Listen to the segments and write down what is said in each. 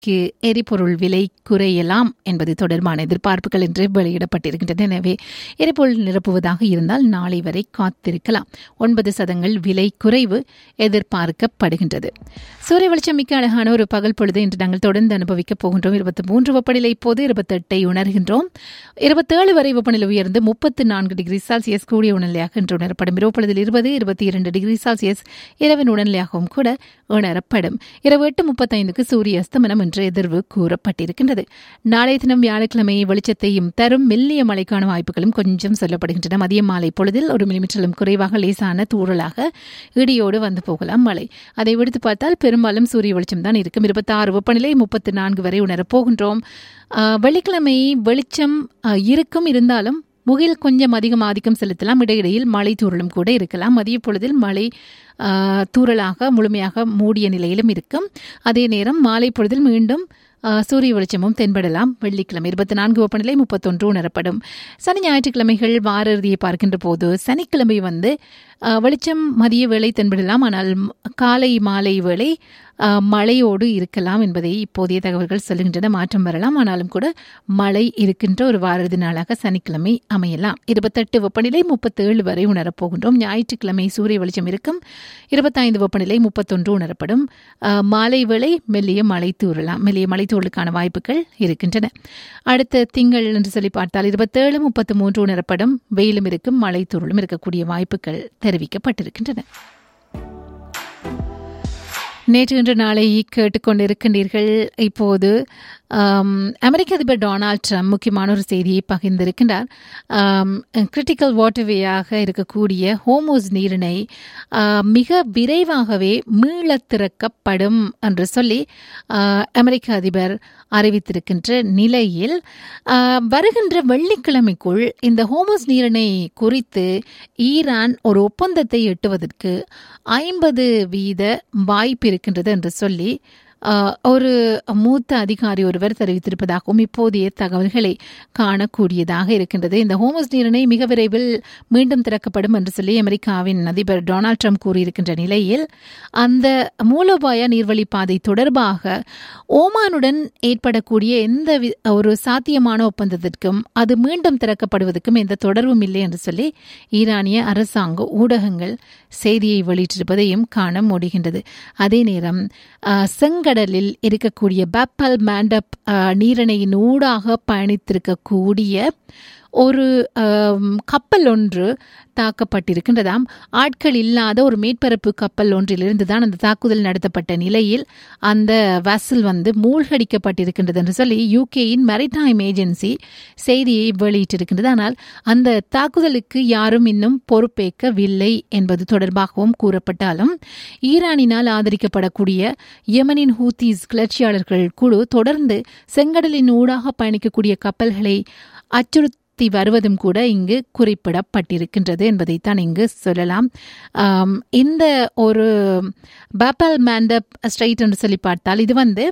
நாளைக்கு எரிபொருள் விலை குறையலாம் என்பது தொடர்பான எதிர்பார்ப்புகள் என்று வெளியிடப்பட்டிருக்கின்றன எனவே எரிபொருள் நிரப்புவதாக இருந்தால் நாளை வரை காத்திருக்கலாம் ஒன்பது சதங்கள் விலை குறைவு எதிர்பார்க்கப்படுகின்றது சூரிய வெளிச்சம் மிக்க அழகான ஒரு பகல் பொழுது இன்று நாங்கள் தொடர்ந்து அனுபவிக்கப் போகின்றோம் இருபத்தி மூன்று வெப்பநிலை இப்போது இருபத்தெட்டை உணர்கின்றோம் இருபத்தேழு வரை வெப்பநிலை உயர்ந்து முப்பத்து நான்கு டிகிரி செல்சியஸ் கூடிய உணர்நிலையாக இன்று உணரப்படும் இரவு பொழுதில் இருபது இருபத்தி இரண்டு டிகிரி செல்சியஸ் இரவின் உணர்நிலையாகவும் கூட உணரப்படும் இரவு எட்டு முப்பத்தைந்துக்கு சூரிய அஸ்தமனம் என்று எதிர்வு கூறப்பட்டிருக்கின்றது நாளைய தினம் வியாழக்கிழமை வெளிச்சத்தையும் தரும் மெல்லிய மழைக்கான வாய்ப்புகளும் கொஞ்சம் சொல்லப்படுகின்றன மதிய மாலை பொழுதில் ஒரு மில்லிமீட்டரிலும் குறைவாக லேசான தூறலாக இடியோடு வந்து போகலாம் மழை அதை விடுத்து பார்த்தால் பெரும்பாலும் சூரிய வெளிச்சம் தான் இருக்கும் இருபத்தி ஆறு வெப்பநிலை முப்பத்தி நான்கு வரை உணரப் போகின்றோம் ஆஹ், வெள்ளிக்கிழமை வெளிச்சம் ஆஹ், இருக்கும் இருந்தாலும் முகில் கொஞ்சம் அதிகம் ஆதிக்கம் செலுத்தலாம் இடையிடையில் மழை தூறலும் கூட இருக்கலாம் மதிய பொழுதில் மழை ஆஹ், தூறலாக முழுமையாக மூடிய நிலையிலும் இருக்கும் அதே நேரம் மாலை பொழுதில் மீண்டும் ஆஹ், சூரிய வெளிச்சமும் தென்படலாம் வெள்ளிக்கிழமை இருபத்தி நான்கு வெப்பநிலை முப்பத்தொன்று உணரப்படும் சனி ஞாயிற்றுக்கிழமைகள் வார இறுதியை பார்க்கின்ற போது சனிக்கிழமை வந்து ஆஹ், வெளிச்சம் மதிய வேளை தென்படலாம் ஆனால் ம்- காலை மாலை வேளை ஆஹ், மழையோடு இருக்கலாம் என்பதை இப்போதைய தகவல்கள் சொல்லுகின்றன மாற்றம் வரலாம் ஆனாலும் கூட மழை இருக்கின்ற ஒரு வார இறுதி நாளாக சனிக்கிழமை அமையலாம் இருபத்தெட்டு வெப்பநிலை முப்பத்தேழு வரை உணரப்போகின்றோம் ஞாயிற்றுக்கிழமை சூரிய வெளிச்சம் இருக்கும் இருபத்தைந்து வெப்பநிலை முப்பத்தொன்று உணரப்படும் ஆஹ், மாலை வேளை மெல்லிய மழை தூறலாம் மெல்லிய மழை தூறலுக்கான வாய்ப்புகள் இருக்கின்றன அடுத்த திங்கள் என்று சொல்லி பார்த்தால் இருபத்தேழு முப்பத்து மூன்று உணரப்படும் வெயிலும் இருக்கும் மழை தூறலும் இருக்கக்கூடிய வாய்ப்புகள் தெரிவிக்கப்பட்டிருக்கின்றன நேற்று இன்று நாளை கேட்டுக்கொண்டிருக்கின்றீர்கள் இப்போது ஆம், அமெரிக்க அதிபர் டொனால்ட் ட்ரம்ப் முக்கியமான ஒரு செய்தியை பகிர்ந்திருக்கின்றார் கிரிட்டிக்கல் வாட்டர்வேயாக இருக்கக்கூடிய ஹோமோஸ் நீரிணை ஆ, மிக விரைவாகவே மீளத் திறக்கப்படும் என்று சொல்லி ஆ, அமெரிக்க அதிபர் அறிவித்திருக்கின்ற நிலையில் ஆ, வருகின்ற வெள்ளிக்கிழமைக்குள் இந்த ஹோமோஸ் நீரிணை குறித்து ஈரான் ஒரு ஒப்பந்தத்தை எட்டுவதற்கு ஐம்பது வீத வாய்ப்பு இருக்கின்றது என்று சொல்லி ஆஹ், ஒரு மூத்த அதிகாரி ஒருவர் தெரிவித்திருப்பதாகவும் இப்போதைய தகவல்களை காணக்கூடியதாக இருக்கின்றது இந்த ஹோமஸ் நீரிணை மிக விரைவில் மீண்டும் திறக்கப்படும் என்று சொல்லி அமெரிக்காவின் அதிபர் டொனால்ட் ட்ரம்ப் கூறியிருக்கின்ற நிலையில் அந்த மூலோபாய நீர்வழி பாதை தொடர்பாக ஓமானுடன் ஏற்படக்கூடிய எந்த வி- ஒரு சாத்தியமான ஒப்பந்தத்திற்கும் அது மீண்டும் திறக்கப்படுவதற்கும் எந்த தொடர்பும் இல்லை என்று சொல்லி ஈரானிய அரசாங்க ஊடகங்கள் செய்தியை வெளியிட்டிருப்பதையும் காண முடிகின்றது அதே நேரம் ஆஹ், செங்கடலில் இருக்கக்கூடிய பப்பல் மேண்டப் ஆஹ், நீரிணையின் ஊடாக பயணித்திருக்கக்கூடிய ஒரு ஆம், கப்பல் ஒன்று தாக்கப்பட்டிருக்கின்றதாம் ஆட்கள் இல்லாத ஒரு மேற்பரப்பு கப்பல் ஒன்றிலிருந்து தான் அந்த தாக்குதல் நடத்தப்பட்ட நிலையில் அந்த வசல் வந்து மூழ்கடிக்கப்பட்டிருக்கின்றது என்று சொல்லி யூகேயின் மெரிடைம் ஏஜென்சி செய்தியை வெளியிட்டிருக்கின்றது ஆனால் அந்த தாக்குதலுக்கு யாரும் இன்னும் பொறுப்பேற்கவில்லை என்பது தொடர்பாகவும் கூறப்பட்டாலும் ஈரானினால் ஆதரிக்கப்படக்கூடிய யமனின் ஹூத்தீஸ் கிளர்ச்சியாளர்கள் குழு தொடர்ந்து செங்கடலின் ஊடாக பயணிக்கக்கூடிய கப்பல்களை அச்சுறுத்தி வருவதும் கூட இங்கு குறிப்பிடப்பட்டிருக்கின்றது என்பதைத்தான் இங்கு சொல்லலாம் ஆம், இந்த ஒரு பாப்பல் மேண்டப் ஸ்ட்ரைட் என்று சொல்லி பார்த்தால் இது வந்து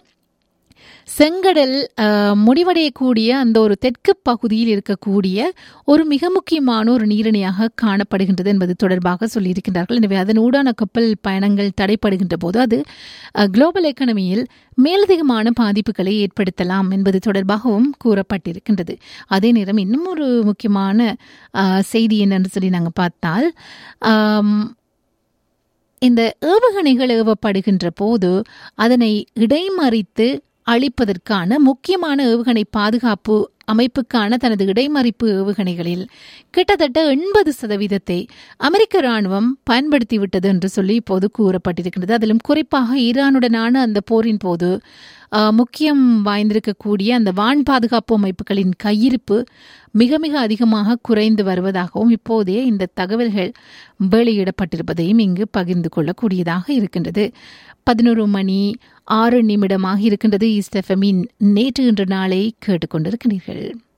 செங்கடல் அஹ், முடிவடையக்கூடிய அந்த ஒரு தெற்கு பகுதியில் இருக்கக்கூடிய ஒரு மிக முக்கியமான ஒரு நீரிணையாக காணப்படுகின்றது என்பது தொடர்பாக சொல்லியிருக்கின்றார்கள் எனவே அதன் ஊடான கப்பல் பயணங்கள் தடைப்படுகின்ற போது அது அஹ், குளோபல் எக்கனமியில் மேலதிகமான பாதிப்புகளை ஏற்படுத்தலாம் என்பது தொடர்பாகவும் கூறப்பட்டிருக்கின்றது அதே நேரம் இன்னும் ஒரு முக்கியமான அஹ், செய்தி என்னன்னு சொல்லி நாங்கள் பார்த்தால் ஆம், இந்த ஏவுகணைகள் ஏவப்படுகின்ற போது அதனை இடைமறித்து அழிப்பதற்கான முக்கியமான ஏவுகணை பாதுகாப்பு அமைப்புக்கான தனது இடைமறிப்பு ஏவுகணைகளில் கிட்டத்தட்ட எண்பது சதவீதத்தை அமெரிக்க ராணுவம் பயன்படுத்திவிட்டது என்று சொல்லி இப்போது கூறப்பட்டிருக்கின்றது அதிலும் குறிப்பாக ஈரானுடனான அந்த போரின் போது ஆஹ், முக்கியம் வாய்ந்திருக்கக்கூடிய அந்த வான் பாதுகாப்பு அமைப்புகளின் கையிருப்பு மிக மிக அதிகமாக குறைந்து வருவதாகவும் இப்போதே இந்த தகவல்கள் வெளியிடப்பட்டிருப்பதையும் இங்கு பகிர்ந்து கொள்ளக்கூடியதாக இருக்கின்றது பதினோரு மணி ஆறு நிமிடமாக இருக்கின்றது ஈஸ்ட் எஃப்எம்மின் நேற்று இன்று நாளை கேட்டுக்கொண்டிருக்கிறீர்கள்